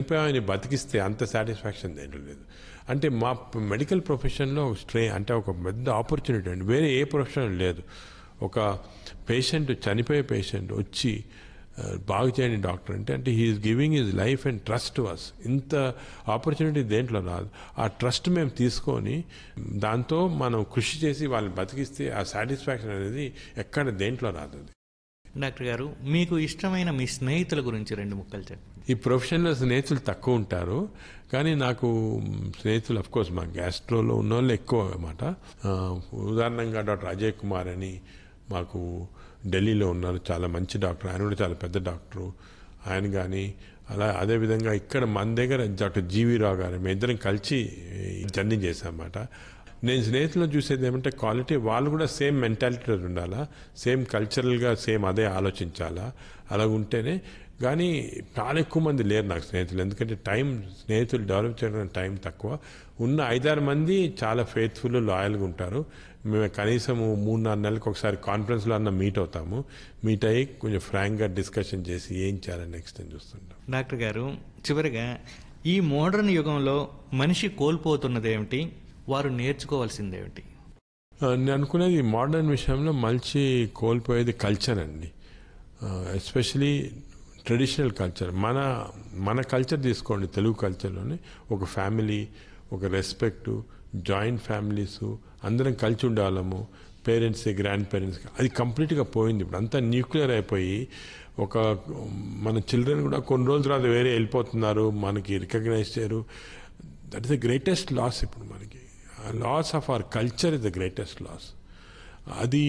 చనిపోయామని బతికిస్తే అంత సాటిస్ఫాక్షన్ దేంట్లో లేదు అంటే మా మెడికల్ ప్రొఫెషన్లో స్ట్రే అంటే ఒక పెద్ద ఆపర్చునిటీ అండి వేరే ఏ ప్రొఫెషన్ లేదు ఒక పేషెంట్ చనిపోయే పేషెంట్ వచ్చి ఆ, బాగు చేయండి డాక్టర్ అంటే అంటే he is giving his life and trust to us ఇంత ఆపర్చునిటీ దేంట్లో రాదు ఆ ట్రస్ట్ మేము తీసుకొని దాంతో మనం కృషి చేసి వాళ్ళని బతికిస్తే ఆ సాటిస్ఫాక్షన్ అనేది ఎక్కడ దేంట్లో రాదు అది డాక్టర్ గారు మీకు ఇష్టమైన మీ స్నేహితుల గురించి రెండు ముక్కలు చెప్పండి ఈ ప్రొఫెషన్లో స్నేహితులు తక్కువ ఉంటారు కానీ నాకు స్నేహితులు అఫ్ కోర్స్ మా గ్యాస్ట్రోలో ఉన్న వాళ్ళు ఎక్కువ అన్నమాట ఆ, ఉదాహరణంగా డాక్టర్ అజయ్ కుమార్ అని మాకు ఢిల్లీలో ఉన్నారు చాలా మంచి డాక్టర్ ఆయన కూడా చాలా పెద్ద డాక్టరు ఆయన కానీ అలా అదేవిధంగా ఇక్కడ మన దగ్గర డాక్టర్ జీవి రావు గారు మేము ఇద్దరం కలిసి ఈ జర్నీ చేశామన్నమాట నేను స్నేహితులను చూసేది ఏమంటే క్వాలిటీ వాళ్ళు కూడా సేమ్ మెంటాలిటీ ఉండాలా సేమ్ కల్చరల్గా సేమ్ అదే ఆలోచించాలా అలా ఉంటేనే కానీ చాలా ఎక్కువ మంది లేరు నాకు స్నేహితులు ఎందుకంటే టైం స్నేహితులు డెవలప్ చేయడానికి టైం తక్కువ ఉన్న ఐదారు మంది చాలా ఫెయిత్ఫుల్ లాయల్గా ఉంటారు మేము కనీసం మూడు నాలుగు నెలలకు ఒకసారి కాన్ఫరెన్స్లో అన్న మీట్ అవుతాము మీట్ అయ్యి కొంచెం ఫ్రాంక్గా డిస్కషన్ చేసి ఏం చేయాలని నెక్స్ట్ అని చూస్తుంటాం డాక్టర్ గారు చివరిగా ఈ మోడర్న్ యుగంలో మనిషి కోల్పోతున్నదేమిటి వారు నేర్చుకోవాల్సిందేమిటి ఆ, నేను అనుకునేది మోడర్న్ విషయంలో మనిషి కోల్పోయేది కల్చర్ అండి ఎస్పెషలీ ట్రెడిషనల్ కల్చర్ మన మన కల్చర్ తీసుకోండి తెలుగు కల్చర్లోనే ఒక ఫ్యామిలీ ఒక రెస్పెక్ట్ జాయింట్ ఫ్యామిలీస్ అందరం కలిసి ఉండేవాళ్ళము పేరెంట్స్ గ్రాండ్ పేరెంట్స్ అది కంప్లీట్గా పోయింది ఇప్పుడు అంతా న్యూక్లియర్ అయిపోయి ఒక మన చిల్డ్రన్ కూడా కొన్ని రోజుల తర్వాత వేరే వెళ్ళిపోతున్నారు మనకి రికగ్నైజ్ చేయరు that is the greatest loss ఇప్పుడు మనకి loss of our culture is the greatest loss అది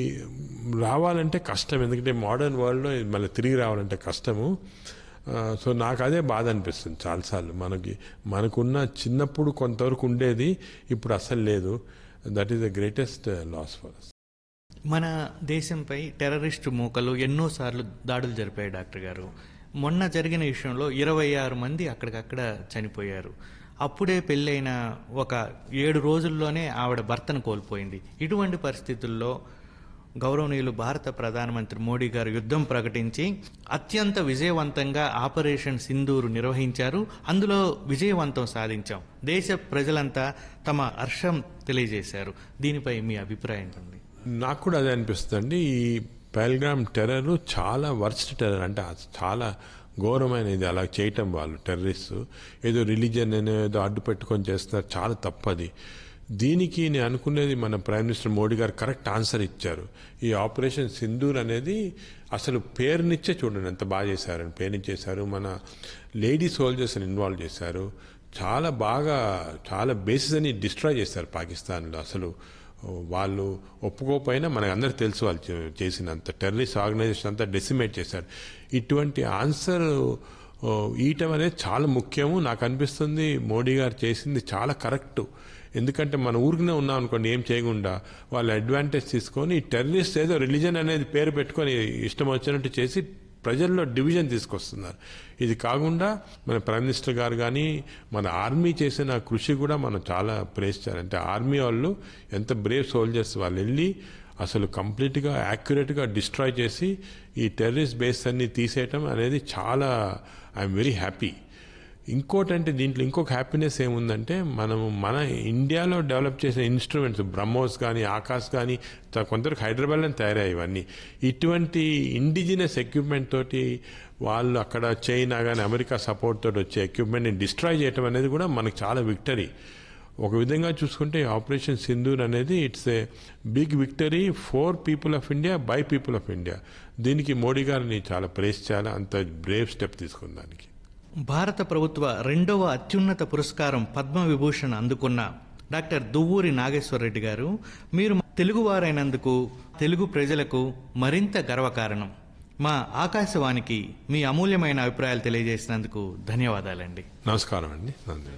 రావాలంటే కష్టం ఎందుకంటే మోడర్న్ వరల్డ్లో మళ్ళీ తిరిగి రావాలంటే కష్టము ఆ, సో నాకు అదే బాధ అనిపిస్తుంది చాలాసార్లు మనకి మనకున్న చిన్నప్పుడు కొంతవరకు ఉండేది ఇప్పుడు అసలు లేదు that is the greatest loss for us మన దేశంపై టెర్రరిస్టు మూకలు ఎన్నోసార్లు దాడులు జరిపాయి డాక్టర్ గారు మొన్న జరిగిన విషయంలో ఇరవై ఆరు మంది అక్కడికక్కడ చనిపోయారు అప్పుడే పెళ్ళైన ఒక ఏడు రోజుల్లోనే ఆవిడ భర్తను కోల్పోయింది ఇటువంటి పరిస్థితుల్లో గౌరవనీయులు భారత ప్రధానమంత్రి మోడీ గారు యుద్ధం ప్రకటించి అత్యంత విజయవంతంగా ఆపరేషన్ సింధూరు నిర్వహించారు అందులో విజయవంతం సాధించాం దేశ ప్రజలంతా తమ హర్షం తెలియజేశారు దీనిపై మీ అభిప్రాయం ఏంటండి నాకు కూడా అదే అనిపిస్తుంది ఈ పహల్గామ్ టెర్రర్ చాలా వర్స్ట్ టెర్రర్ అంటే అది చాలా ఘోరమైన ఇది అలా చేయటం వాళ్ళు టెర్రరిస్ట్ ఏదో రిలీజన్ ఏదో అడ్డు పెట్టుకొని చేస్తున్నారు చాలా తప్పది దీనికి నేను అనుకునేది మన ప్రైమ్ మినిస్టర్ మోడీ గారు కరెక్ట్ ఆన్సర్ ఇచ్చారు ఈ ఆపరేషన్ సింధూర్ అనేది అసలు పేరునిచ్చే చూడండి ఎంత బాగా చేశారని పేరునిచ్చేశారు మన లేడీ సోల్జర్స్ని ఇన్వాల్వ్ చేశారు చాలా బాగా చాలా బేసిస్ అని డిస్ట్రాయ్ చేశారు పాకిస్తాన్లో అసలు వాళ్ళు ఒప్పుకోకపోయినా మనకు అందరికి తెలుసు వాళ్ళు చే- చేసినంత టెర్రరిస్ట్ ఆర్గనైజేషన్ అంతా డెసిమేట్ చేశారు ఇటువంటి ఆన్సర్ ఓ, ఇయటం అనేది చాలా ముఖ్యము నాకు అనిపిస్తుంది మోడీ గారు చేసింది చాలా కరెక్ట్ ఎందుకంటే మన ఊరికనే ఉన్నాం అనుకోండి ఏం చేయకుండా వాళ్ళు అడ్వాంటేజ్ తీసుకొని టెర్రరిస్ట్ ఏదో రిలీజన్ అనేది పేరు పెట్టుకొని ఇష్టం వచ్చినట్టు చేసి ప్రజల్లో డివిజన్ తీసుకొస్తున్నారు ఇది కాకుండా మన ప్రైమ్ మినిస్టర్ గారు కానీ మన ఆర్మీ చేసిన కృషి కూడా మనం చాలా ప్రేస్ చేయాలి అంటే ఆర్మీ వాళ్ళు ఎంత బ్రేవ్ సోల్జర్స్ వాళ్ళు వెళ్ళి అసలు కంప్లీట్గా యాక్యురేట్గా డిస్ట్రాయ్ చేసి ఈ టెర్రరిస్ట్ బేస్ అన్ని తీసేయటం అనేది చాలా ఐఎమ్ వెరీ హ్యాపీ ఇంకోటి అంటే దీంట్లో ఇంకొక హ్యాపీనెస్ ఏముందంటే మనము మన ఇండియాలో డెవలప్ చేసిన ఇన్స్ట్రుమెంట్స్ బ్రహ్మోస్ కానీ ఆకాశ్ కానీ త- కొందరికి హైదరాబాద్లో తయారయ్యాయి ఇవన్నీ ఇటువంటి ఇండిజినస్ ఎక్విప్మెంట్ తోటి వాళ్ళు అక్కడ చైనా కానీ అమెరికా సపోర్ట్ తోటి వచ్చే ఎక్విప్మెంట్ని డిస్ట్రాయ్ చేయడం అనేది కూడా మనకు చాలా విక్టరీ ఒక విధంగా చూసుకుంటే ఆపరేషన్ సింధూర్ అనేది it's a big victory for people of India by people of India దీనికి మోడీ గారిని చాలా ప్రేస్ చేయాలి అంత బ్రేవ్ స్టెప్ తీసుకున్న దానికి భారత ప్రభుత్వ రెండవ అత్యున్నత పురస్కారం పద్మ విభూషణ్ అందుకున్న డాక్టర్ దువ్వూరి నాగేశ్వరరెడ్డి గారు మీరు తెలుగువారైనందుకు తెలుగు ప్రజలకు మరింత గర్వకారణం మా ఆకాశవాణికి మీ అమూల్యమైన అభిప్రాయాలు తెలియజేసినందుకు ధన్యవాదాలండి నమస్కారం అండి నంది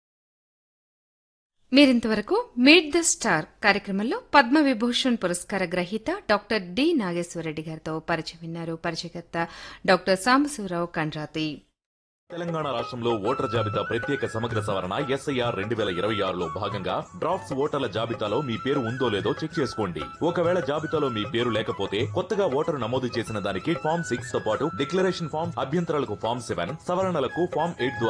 మీరింతవరకు మీట్ ద స్టార్ కార్యక్రమంలో పద్మ విభూషణ్ పురస్కార గ్రహీత డాక్టర్ డి నాగేశ్వరరెడ్డి గారితో పరిచయం విన్నారు పరిచయకర్త డాక్టర్ సాంబశివరావు కండ్రాతి తెలంగాణ రాష్ట్రంలో ఓటర్ జాబితా ప్రత్యేక సమగ్ర సవరణ ఎస్ఐఆర్ రెండు వేల ఇరవై ఆరులో భాగంగా డ్రాఫ్ట్స్ ఓటర్ల జాబితాలో మీ పేరు ఉందో లేదో చెక్ చేసుకోండి ఒకవేళ జాబితాలో మీ పేరు లేకపోతే కొత్తగా ఓటరు నమోదు చేసిన దానికి ఫామ్ సిక్స్ తో పాటు డిక్లరేషన్ ఫామ్ అభ్యంతరాలకు ఫామ్ సెవెన్ సవరణలకు ఫామ్ ఎయిట్